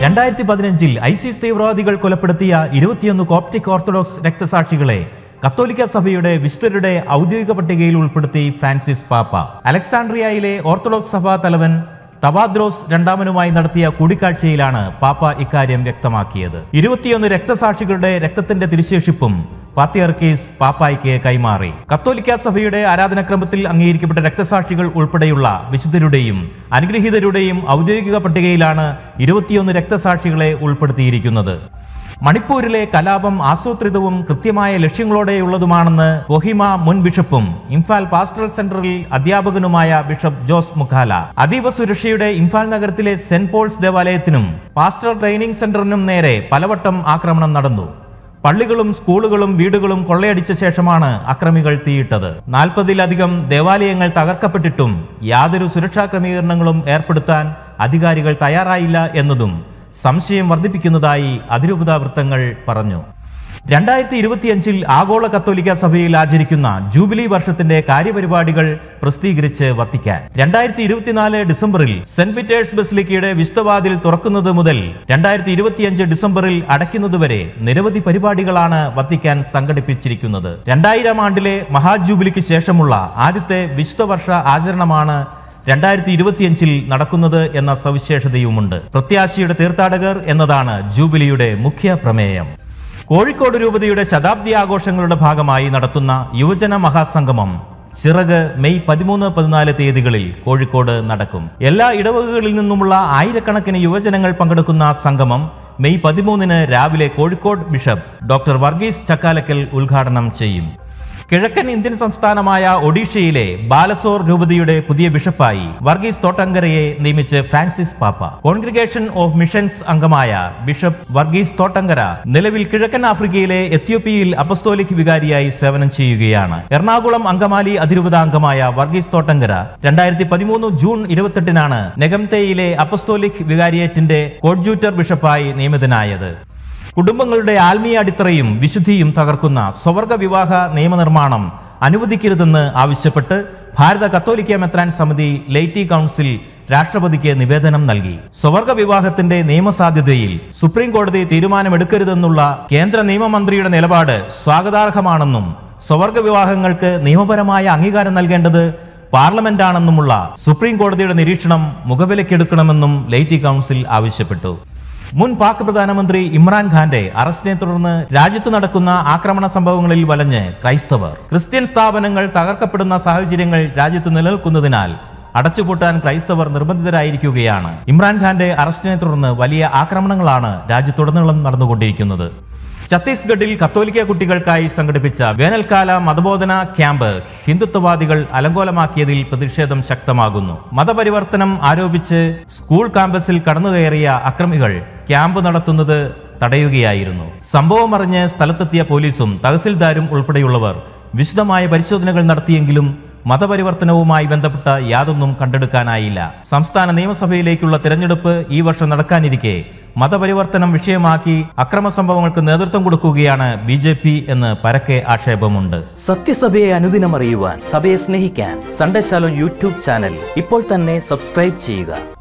രണ്ടായിരത്തി പതിനഞ്ചിൽ ഐസിസ് തീവ്രവാദികൾ കൊലപ്പെടുത്തിയ ഇരുപത്തിയൊന്ന് കോപ്റ്റിക് ഓർത്തഡോക്സ് രക്തസാക്ഷികളെ കത്തോലിക്ക സഭയുടെ വിശുദ്ധരുടെ ഔദ്യോഗിക പട്ടികയിൽ ഉൾപ്പെടുത്തി ഫ്രാൻസിസ് പാപ്പ അലക്സാണ്ട്രിയയിലെ ഓർത്തഡോക്സ് സഭാ തലവൻ തവാദ്രോസ് രണ്ടാമനുമായി നടത്തിയ കൂടിക്കാഴ്ചയിലാണ് പാപ്പ ഇക്കാര്യം വ്യക്തമാക്കിയത് ഇരുപത്തിയൊന്ന് രക്തസാക്ഷികളുടെ രക്തത്തിന്റെ തിരുശേഷിപ്പും പാത്തിയർക്കീസ് പാപ്പായ്ക്ക് കൈമാറി കത്തോലിക്ക സഭയുടെ ആരാധനാക്രമത്തിൽ അംഗീകരിക്കപ്പെട്ട രക്തസാക്ഷികൾ ഉൾപ്പെടെയുള്ള വിശുദ്ധരുടെയും അനുഗ്രഹീതരുടെയും ഔദ്യോഗിക പട്ടികയിലാണ് ഇരുപത്തിയൊന്ന് രക്തസാക്ഷികളെ ഉൾപ്പെടുത്തിയിരിക്കുന്നത് മണിപ്പൂരിലെ കലാപം ആസൂത്രിതവും കൃത്യമായ ലക്ഷ്യങ്ങളോടെയുള്ളതുമാണെന്ന് കൊഹിമ മുൻ ബിഷപ്പും ഇംഫാൽ പാസ്റ്ററൽ സെന്ററിൽ അധ്യാപകനുമായ ബിഷപ്പ് ജോസ് മുഖാല അതീവ സുരക്ഷയുടെ ഇംഫാൽ നഗരത്തിലെ സെന്റ് പോൾസ് ദേവാലയത്തിനും പാസ്റ്റർ ട്രെയിനിംഗ് സെന്ററിനും നേരെ പലവട്ടം ആക്രമണം നടന്നു പള്ളികളും സ്കൂളുകളും വീടുകളും കൊള്ളയടിച്ച ശേഷമാണ് അക്രമികൾ തീയിട്ടത് നാൽപ്പതിലധികം ദേവാലയങ്ങൾ തകർക്കപ്പെട്ടിട്ടും യാതൊരു സുരക്ഷാ ക്രമീകരണങ്ങളും ഏർപ്പെടുത്താൻ അധികാരികൾ തയ്യാറായില്ല എന്നതും സംശയം വർദ്ധിപ്പിക്കുന്നതായി അതിരൂപതാ വൃത്തങ്ങൾ പറഞ്ഞു രണ്ടായിരത്തി ഇരുപത്തിയഞ്ചിൽ ആഗോള കത്തോലിക്ക സഭയിൽ ആചരിക്കുന്ന ജൂബിലി വർഷത്തിന്റെ കാര്യപരിപാടികൾ പ്രസിദ്ധീകരിച്ച് വത്തിക്കാൻ രണ്ടായിരത്തി ഇരുപത്തിനാല് ഡിസംബറിൽ സെന്റ് പീറ്റേഴ്സ് ബസിലിക്കയുടെ വിസ്തവാതിൽ തുറക്കുന്നത് മുതൽ രണ്ടായിരത്തി ഇരുപത്തിയഞ്ച് ഡിസംബറിൽ അടയ്ക്കുന്നതുവരെ നിരവധി പരിപാടികളാണ് വത്തിക്കാൻ സംഘടിപ്പിച്ചിരിക്കുന്നത് രണ്ടായിരം ആണ്ടിലെ മഹാജൂബിലിക്ക് ശേഷമുള്ള ആദ്യത്തെ വിശുദ്ധവർഷ ആചരണമാണ് രണ്ടായിരത്തി ഇരുപത്തിയഞ്ചിൽ നടക്കുന്നത് എന്ന സവിശേഷതയുമുണ്ട് പ്രത്യാശയുടെ തീർത്ഥാടകർ എന്നതാണ് ജൂബിലിയുടെ മുഖ്യ പ്രമേയം കോഴിക്കോട് രൂപതയുടെ ശതാബ്ദി ആഘോഷങ്ങളുടെ ഭാഗമായി നടത്തുന്ന യുവജന മഹാസംഗമം ചിറക് മെയ് പതിമൂന്ന് പതിനാല് തീയതികളിൽ കോഴിക്കോട് നടക്കും എല്ലാ ഇടവകകളിൽ നിന്നുമുള്ള ആയിരക്കണക്കിന് യുവജനങ്ങൾ പങ്കെടുക്കുന്ന സംഗമം മെയ് പതിമൂന്നിന് രാവിലെ കോഴിക്കോട് ബിഷപ്പ് ഡോക്ടർ വർഗീസ് ചക്കാലക്കൽ ഉദ്ഘാടനം ചെയ്യും കിഴക്കൻ ഇന്ത്യൻ സംസ്ഥാനമായ ഒഡീഷയിലെ ബാലസോർ രൂപതയുടെ പുതിയ ബിഷപ്പായി വർഗീസ് തോട്ടങ്കരയെ നിയമിച്ച് ഫ്രാൻസിസ് പാപ്പ കോൺഗ്രിഗേഷൻ ഓഫ് മിഷൻസ് അംഗമായ ബിഷപ്പ് വർഗീസ് തോട്ടങ്കര നിലവിൽ കിഴക്കൻ ആഫ്രിക്കയിലെ എത്യോപ്യയിൽ അപ്പസ്തോലിക് വികാരിയായി സേവനം ചെയ്യുകയാണ് എറണാകുളം അങ്കമാലി അതിരൂപത അംഗമായ വർഗീസ് തോട്ടങ്കര രണ്ടായിരത്തി പതിമൂന്ന് ജൂൺ ഇരുപത്തെട്ടിനാണ് നെഗംതയിലെ അപ്പസ്തോലിക് വികാരിയേറ്റിന്റെ കോഡ്ജൂറ്റർ ബിഷപ്പായി നിയമിതനായത് കുടുംബങ്ങളുടെ ആത്മീയ അടിത്തറയും വിശുദ്ധിയും തകർക്കുന്ന സ്വവർഗ വിവാഹ നിയമനിർമ്മാണം അനുവദിക്കരുതെന്ന് ആവശ്യപ്പെട്ട് ഭാരത കത്തോലിക്ക മെത്രാൻ സമിതി ലൈറ്റി കൗൺസിൽ രാഷ്ട്രപതിക്ക് നിവേദനം നൽകി സ്വവർഗ വിവാഹത്തിന്റെ നിയമസാധ്യതയിൽ സുപ്രീം കോടതി തീരുമാനമെടുക്കരുതെന്നുള്ള കേന്ദ്ര നിയമമന്ത്രിയുടെ നിലപാട് സ്വാഗതാർഹമാണെന്നും സ്വവർഗ വിവാഹങ്ങൾക്ക് നിയമപരമായ അംഗീകാരം നൽകേണ്ടത് പാർലമെന്റാണെന്നുമുള്ള സുപ്രീം കോടതിയുടെ നിരീക്ഷണം മുഖവിലക്കെടുക്കണമെന്നും ലൈറ്റി കൗൺസിൽ ആവശ്യപ്പെട്ടു മുൻ പാക് പ്രധാനമന്ത്രി ഇമ്രാൻഖാന്റെ അറസ്റ്റിനെ തുടർന്ന് രാജ്യത്ത് നടക്കുന്ന ആക്രമണ സംഭവങ്ങളിൽ വലഞ്ഞ് ക്രൈസ്തവർ ക്രിസ്ത്യൻ സ്ഥാപനങ്ങൾ തകർക്കപ്പെടുന്ന സാഹചര്യങ്ങൾ രാജ്യത്ത് നിലനിൽക്കുന്നതിനാൽ അടച്ചുപൂട്ടാൻ ക്രൈസ്തവർ നിർബന്ധിതരായിരിക്കുകയാണ് ഇമ്രാൻഖാന്റെ അറസ്റ്റിനെ തുടർന്ന് വലിയ ആക്രമണങ്ങളാണ് രാജ്യത്തുടനീളം നടന്നുകൊണ്ടിരിക്കുന്നത് ഛത്തീസ്ഗഡിൽ കത്തോലിക്ക കുട്ടികൾക്കായി സംഘടിപ്പിച്ച വേനൽക്കാല മതബോധന ക്യാമ്പ് ഹിന്ദുത്വവാദികൾ അലങ്കോലമാക്കിയതിൽ പ്രതിഷേധം ശക്തമാകുന്നു മതപരിവർത്തനം ആരോപിച്ച് സ്കൂൾ ക്യാമ്പസിൽ കടന്നുകയറിയ അക്രമികൾ ക്യാമ്പ് നടത്തുന്നത് തടയുകയായിരുന്നു സംഭവം അറിഞ്ഞ് സ്ഥലത്തെത്തിയ പോലീസും തഹസിൽദാരും ഉൾപ്പെടെയുള്ളവർ വിശദമായ പരിശോധനകൾ നടത്തിയെങ്കിലും മതപരിവർത്തനവുമായി ബന്ധപ്പെട്ട യാതൊന്നും കണ്ടെടുക്കാനായില്ല സംസ്ഥാന നിയമസഭയിലേക്കുള്ള തിരഞ്ഞെടുപ്പ് ഈ വർഷം നടക്കാനിരിക്കെ മതപരിവർത്തനം വിഷയമാക്കി അക്രമ സംഭവങ്ങൾക്ക് നേതൃത്വം കൊടുക്കുകയാണ് ബി ജെ പി എന്ന് പരക്കെ ആക്ഷേപമുണ്ട് സത്യസഭയെ അനുദിനം അറിയുവാൻ സഭയെ സ്നേഹിക്കാൻ സൺഡേ ശാലോ യൂട്യൂബ് ചാനൽ ഇപ്പോൾ തന്നെ സബ്സ്ക്രൈബ് ചെയ്യുക